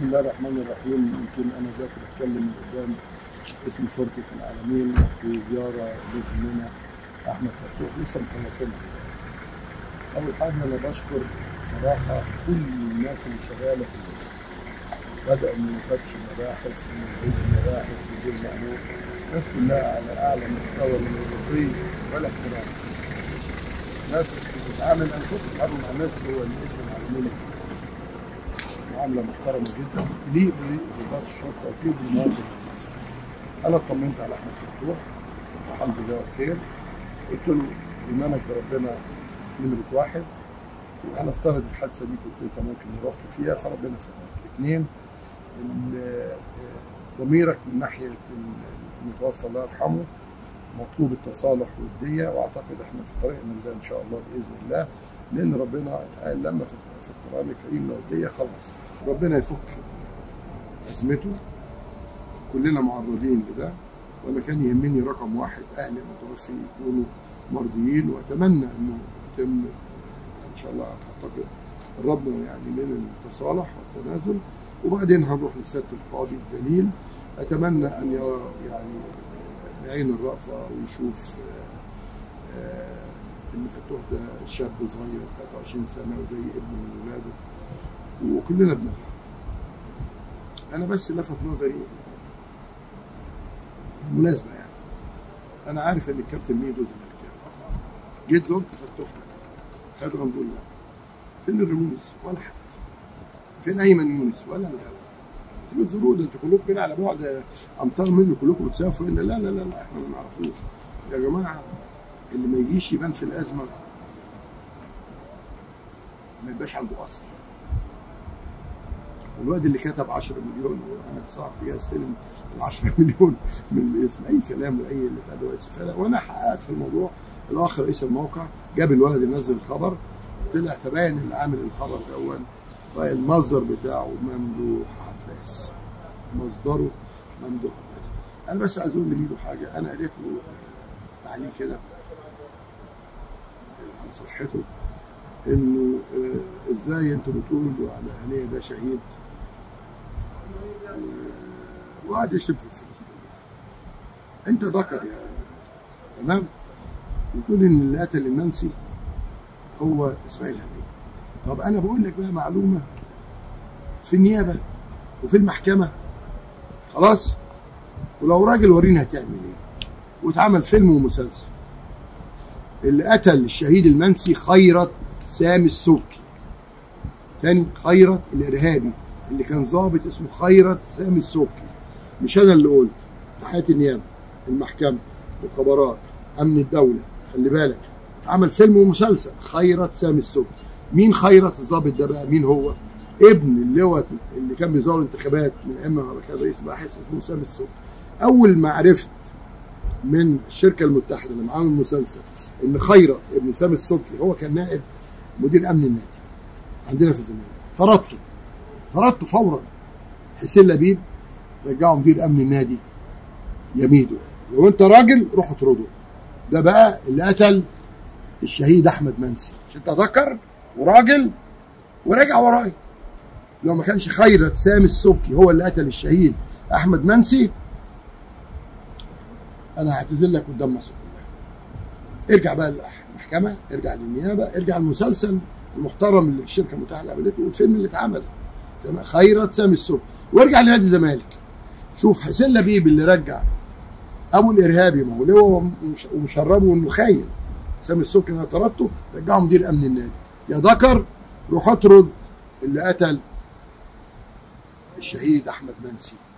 بسم الله الرحمن الرحيم يمكن انا دلوقتي بتكلم من قدام اسم شرطه العالمين في زياره لابننا احمد فتوح لسه مخلصينها اول حاجه انا بشكر بصراحه كل الناس اللي شغاله في القسم بدأ من مفتش المباحث من رئيس المباحث مدير المأمور الناس كلها على اعلى مستوى من الرقي والاحترام ناس بتتعامل انا شفت بتتعامل مع ناس جوه الاسم العالمين ازاي معامله محترمه جدا تليق بضباط الشرطه وتليق بالمواطن المصري. انا اطمنت على احمد فتوح الحمد لله بخير قلت له ايمانك بربنا نمره واحد وهنفترض الحادثه دي كنت انت ممكن رحت فيها فربنا فداك. اثنين ال- ضميرك من ناحيه المتوفى الله يرحمه مطلوب التصالح والديه واعتقد احنا في طريقنا لده ان شاء الله باذن الله لان ربنا قال لما في في القران الكريم لو الديه خلاص ربنا يفك ازمته كلنا معرضين لده وانا كان يهمني رقم واحد اهل المتوفي يكونوا مرضيين واتمنى انه يتم ان شاء الله اعتقد قربنا يعني من التصالح والتنازل وبعدين هنروح لسياده القاضي الجليل اتمنى ان يرى يعني بعين الرأفة ويشوف آه، آه، ان فتوح ده شاب صغير 23 سنه وزي ابن من ولاده وكلنا بنغلط انا بس لفت نظري مناسبه يعني انا عارف ان الكابتن ميدو زملكاوي جيت زرت فتوح ده خد غنبول لا فين الرموز ولا حد فين ايمن يونس ولا الهوا تيجوا تزوروه ده انتوا كلكم كده على بعد امتار منه كلكم بتسافروا هنا لا لا لا لا احنا ما نعرفوش يا جماعه اللي ما يجيش يبان في الازمه ما يبقاش عنده اصل الواد اللي كتب 10 مليون وانا بصراحه جاي استلم ال 10 مليون من الاسم اي كلام واي اللي ادوات استفاده وانا حققت في الموضوع الاخ رئيس الموقع جاب الولد اللي نزل الخبر طلع تبين اللي عامل الخبر ده المصدر بتاعه ممدوح عباس مصدره ممدوح عباس انا بس عايز اقول لميدو حاجه انا قريت له آه، تعليق كده على صفحته انه آه، ازاي انتوا بتقولوا على هنيه ده شهيد و- وقعد يشتم في الفلسطينيين انت ذكر يا تمام بتقول ان اللي قتل المنسي هو اسماعيل هنيه طب انا بقول لك بقى معلومه في النيابه وفي المحكمه خلاص ولو راجل ورينا هتعمل ايه واتعمل فيلم ومسلسل اللي قتل الشهيد المنسي خيرت سامي السوكي تاني خيرت الارهابي اللي كان ضابط اسمه خيرت سامي السوكي مش انا اللي قلت تحية النيابه المحكمه الخبرات امن الدوله خلي بالك اتعمل فيلم ومسلسل خيرت سامي السوكي مين خيرت الضابط ده بقى مين هو ابن اللواء اللي كان بيزور انتخابات من ايام كان رئيس باحث اسمه سامي السوكي اول ما عرفت من الشركه المتحده اللي معاهم المسلسل ان خيرت ابن سامي السبكي هو كان نائب مدير امن النادي عندنا في الزمالك طردته طردته فورا حسين لبيب رجعه مدير امن النادي يميده لو انت راجل روح اطرده ده بقى اللي قتل الشهيد احمد منسي مش انت ذكر وراجل ورجع وراي لو ما كانش خيرت سامي السبكي هو اللي قتل الشهيد احمد منسي انا هعتذر لك قدام مصر كلها ارجع بقى للمحكمه ارجع للنيابه ارجع المسلسل المحترم اللي الشركه المتحده عملته والفيلم اللي اتعمل تمام خيرت سامي السبكي وارجع لنادي الزمالك شوف حسين لبيب اللي رجع ابو الارهابي ما هو لواء ومش- ومشربه وانه خاين سامي السبكي انا طردته رجعه مدير امن النادي يا ذكر روح اطرد اللي قتل الشهيد احمد منسي